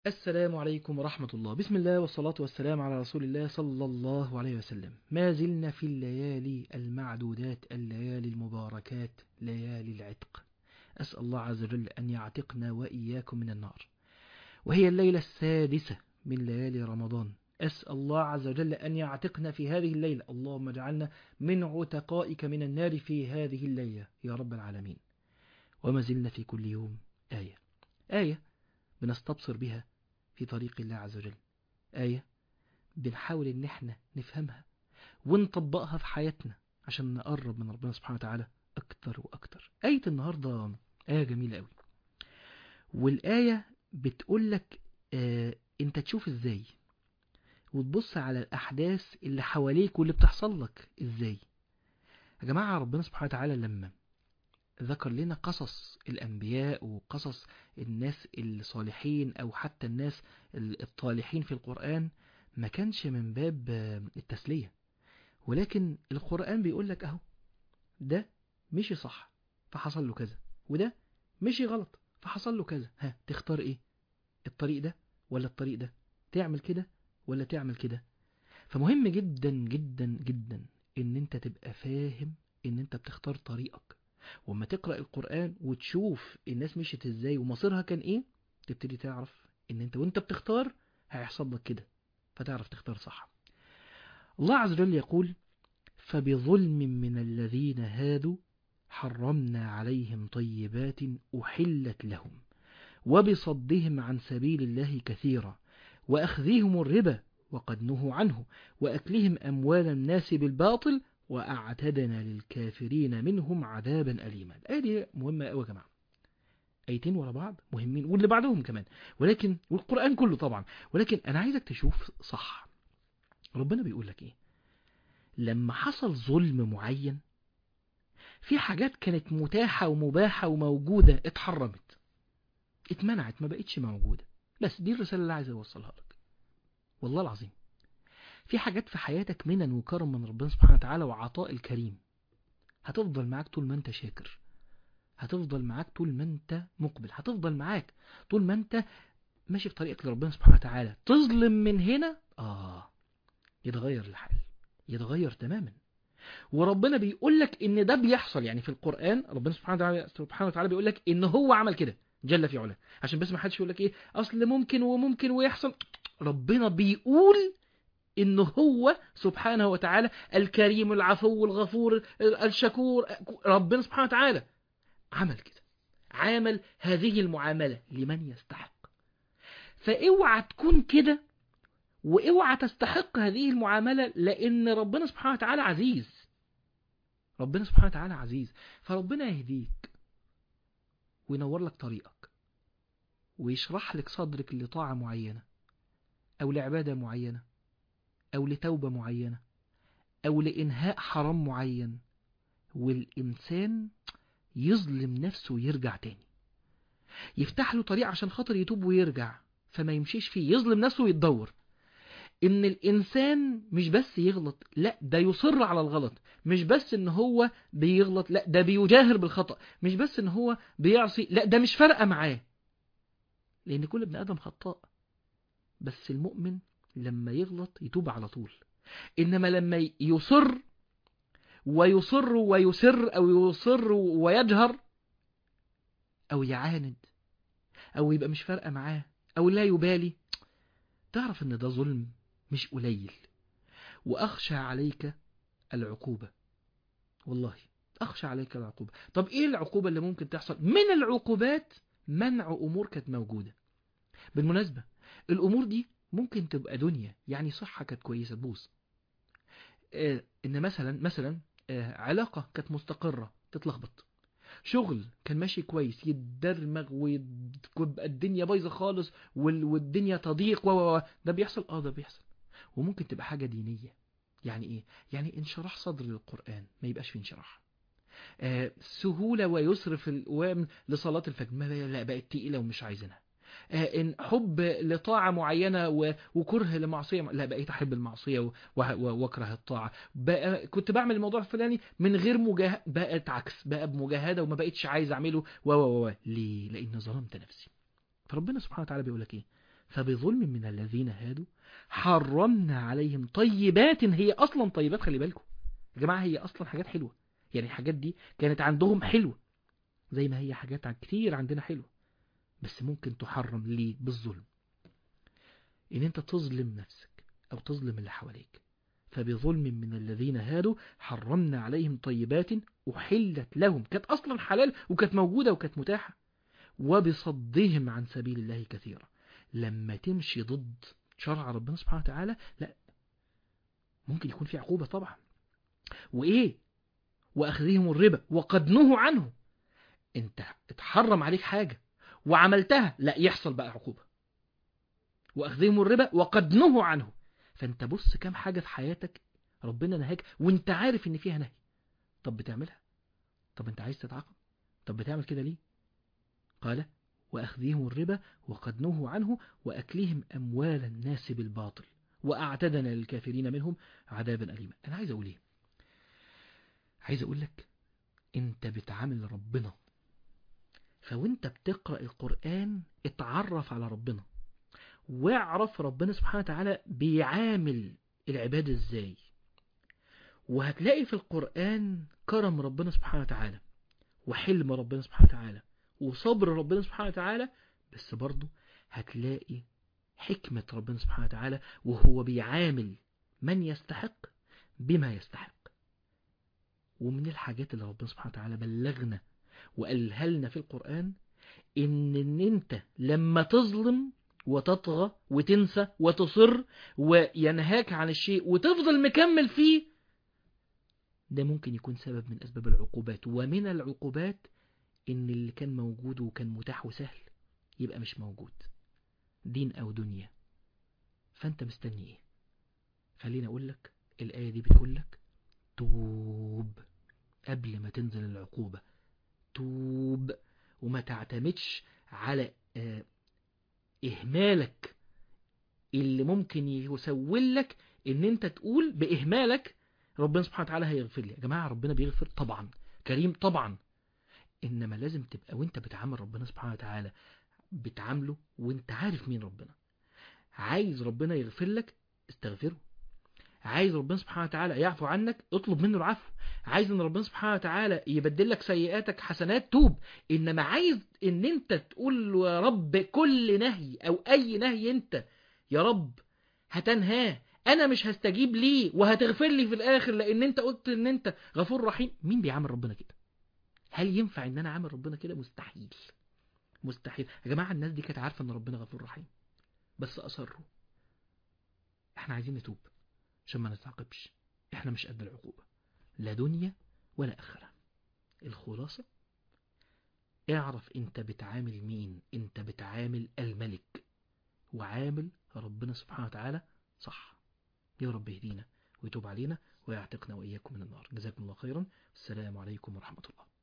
السلام عليكم ورحمة الله بسم الله والصلاة والسلام على رسول الله صلى الله عليه وسلم ما زلنا في الليالي المعدودات الليالي المباركات ليالي العتق أسأل الله عز وجل أن يعتقنا وإياكم من النار وهي الليلة السادسة من ليالي رمضان أسأل الله عز وجل أن يعتقنا في هذه الليلة اللهم اجعلنا من عتقائك من النار في هذه الليلة يا رب العالمين وما زلنا في كل يوم آية آية بنستبصر بها في طريق الله عز وجل آية بنحاول إن احنا نفهمها ونطبقها في حياتنا عشان نقرب من ربنا سبحانه وتعالى أكتر وأكتر آية النهاردة آية جميلة قوي والآية بتقول لك آه أنت تشوف إزاي وتبص على الأحداث اللي حواليك واللي بتحصل لك إزاي يا جماعة ربنا سبحانه وتعالى لما ذكر لنا قصص الأنبياء وقصص الناس الصالحين أو حتى الناس الطالحين في القرآن ما كانش من باب التسلية ولكن القرآن بيقول لك أهو ده مشي صح فحصل له كذا وده مشي غلط فحصل له كذا ها تختار ايه الطريق ده ولا الطريق ده تعمل كده ولا تعمل كده فمهم جدا جدا جدا ان انت تبقى فاهم ان انت بتختار طريقك وما تقرأ القرآن وتشوف الناس مشيت ازاي ومصيرها كان ايه تبتدي تعرف ان انت وانت بتختار هيحصل لك كده فتعرف تختار صح الله عز وجل يقول فبظلم من الذين هادوا حرمنا عليهم طيبات أحلت لهم وبصدهم عن سبيل الله كثيرا وأخذهم الربا وقد نهوا عنه وأكلهم أموال الناس بالباطل وأعتدنا للكافرين منهم عذابا أليما الآية دي مهمة أوي يا جماعة آيتين ورا بعض مهمين واللي بعدهم كمان ولكن والقرآن كله طبعا ولكن أنا عايزك تشوف صح ربنا بيقول لك إيه لما حصل ظلم معين في حاجات كانت متاحة ومباحة وموجودة اتحرمت اتمنعت ما بقتش موجودة بس دي الرسالة اللي عايز أوصلها لك والله العظيم في حاجات في حياتك منن وكرم من ربنا سبحانه وتعالى وعطاء الكريم هتفضل معاك طول ما انت شاكر هتفضل معاك طول ما انت مقبل هتفضل معاك طول ما انت ماشي في طريقك لربنا سبحانه وتعالى تظلم من هنا اه يتغير الحال يتغير تماما وربنا بيقول لك ان ده بيحصل يعني في القرآن ربنا سبحانه وتعالى سبحانه وتعالى بيقول لك ان هو عمل كده جل في علاه عشان بس ما حدش يقول لك ايه اصل ممكن وممكن ويحصل ربنا بيقول إن هو سبحانه وتعالى الكريم العفو الغفور الشكور ربنا سبحانه وتعالى عمل كده عامل هذه المعاملة لمن يستحق فاوعى تكون كده واوعى تستحق هذه المعاملة لأن ربنا سبحانه وتعالى عزيز ربنا سبحانه وتعالى عزيز فربنا يهديك وينور لك طريقك ويشرح لك صدرك لطاعة معينة أو لعبادة معينة أو لتوبة معينة أو لإنهاء حرام معين والإنسان يظلم نفسه ويرجع تاني يفتح له طريق عشان خاطر يتوب ويرجع فما يمشيش فيه يظلم نفسه ويتدور إن الإنسان مش بس يغلط لا ده يصر على الغلط مش بس إن هو بيغلط لا ده بيجاهر بالخطأ مش بس إن هو بيعصي لا ده مش فارقة معاه لأن كل ابن آدم خطاء بس المؤمن لما يغلط يتوب على طول إنما لما يصر ويصر ويسر أو يصر ويجهر أو يعاند أو يبقى مش فارقة معاه أو لا يبالي تعرف إن ده ظلم مش قليل وأخشى عليك العقوبة والله أخشى عليك العقوبة طب إيه العقوبة اللي ممكن تحصل من العقوبات منع أمور كانت موجودة بالمناسبة الأمور دي ممكن تبقى دنيا يعني صحة كانت كويسة تبوظ آه ان مثلا مثلا آه علاقة كانت مستقرة تتلخبط شغل كان ماشي كويس يتدرمغ ويبقى الدنيا بايظة خالص والدنيا تضيق و ده بيحصل اه ده بيحصل وممكن تبقى حاجة دينية يعني ايه يعني انشراح صدر للقرآن ما يبقاش في انشراح آه سهولة ويسر في الوام لصلاة الفجر ما لا بقت تقيلة ومش عايزينها إن حب لطاعة معينة وكره لمعصية لا بقيت أحب المعصية واكره الطاعة بقى كنت بعمل الموضوع الفلاني من غير مجاهدة بقت عكس بقى بمجاهدة وما بقيتش عايز أعمله و و و ليه لأن ظلمت نفسي فربنا سبحانه وتعالى بيقول لك إيه فبظلم من الذين هادوا حرمنا عليهم طيبات هي أصلا طيبات خلي بالكم يا جماعة هي أصلا حاجات حلوة يعني الحاجات دي كانت عندهم حلوة زي ما هي حاجات كتير عندنا حلوة بس ممكن تحرم ليه بالظلم ان انت تظلم نفسك او تظلم اللي حواليك فبظلم من الذين هادوا حرمنا عليهم طيبات أحلت لهم كانت أصلا حلال وكانت موجودة وكانت متاحة وبصدهم عن سبيل الله كثيرا لما تمشي ضد شرع ربنا سبحانه وتعالى لا ممكن يكون في عقوبة طبعا وإيه وأخذهم الربا وقد نهوا عنه انت اتحرم عليك حاجة وعملتها لا يحصل بقى عقوبة وأخذهم الربا وقد نهوا عنه فانت بص كام حاجة في حياتك ربنا نهاك وانت عارف ان فيها نهي طب بتعملها طب انت عايز تتعاقب طب بتعمل كده ليه قال وأخذهم الربا وقد نهوا عنه وأكلهم أموال الناس بالباطل وأعتدنا للكافرين منهم عذابا أليما أنا عايز أقول إيه عايز أقول لك أنت بتعامل ربنا فوانت بتقرأ القرآن اتعرف على ربنا واعرف ربنا سبحانه وتعالى بيعامل العباد ازاي وهتلاقي في القرآن كرم ربنا سبحانه وتعالى وحلم ربنا سبحانه وتعالى وصبر ربنا سبحانه وتعالى بس برضه هتلاقي حكمة ربنا سبحانه وتعالى وهو بيعامل من يستحق بما يستحق ومن الحاجات اللي ربنا سبحانه وتعالى بلغنا وقالها لنا في القرآن إن, إن أنت لما تظلم وتطغى وتنسى وتصر وينهاك عن الشيء وتفضل مكمل فيه ده ممكن يكون سبب من أسباب العقوبات ومن العقوبات إن اللي كان موجود وكان متاح وسهل يبقى مش موجود دين أو دنيا فأنت مستني إيه خليني أقول لك الآية دي بتقول لك توب قبل ما تنزل العقوبة توب وما تعتمدش على آه إهمالك اللي ممكن يسول لك إن أنت تقول بإهمالك ربنا سبحانه وتعالى هيغفر لي يا جماعة ربنا بيغفر طبعا كريم طبعا إنما لازم تبقى وانت بتعامل ربنا سبحانه وتعالى بتعامله وانت عارف مين ربنا عايز ربنا يغفر لك استغفره عايز ربنا سبحانه وتعالى يعفو عنك اطلب منه العفو عايز ان ربنا سبحانه وتعالى يبدل لك سيئاتك حسنات توب انما عايز ان انت تقول له يا رب كل نهي او اي نهي انت يا رب هتنهاه انا مش هستجيب ليه وهتغفر لي في الاخر لان انت قلت ان انت غفور رحيم مين بيعامل ربنا كده هل ينفع ان انا اعمل ربنا كده مستحيل مستحيل يا جماعه الناس دي كانت عارفه ان ربنا غفور رحيم بس اصروا احنا عايزين نتوب عشان ما نتعاقبش احنا مش قد العقوبه لا دنيا ولا اخره الخلاصه اعرف انت بتعامل مين انت بتعامل الملك وعامل ربنا سبحانه وتعالى صح يا رب يهدينا ويتوب علينا ويعتقنا وإياكم من النار جزاكم الله خيرا السلام عليكم ورحمة الله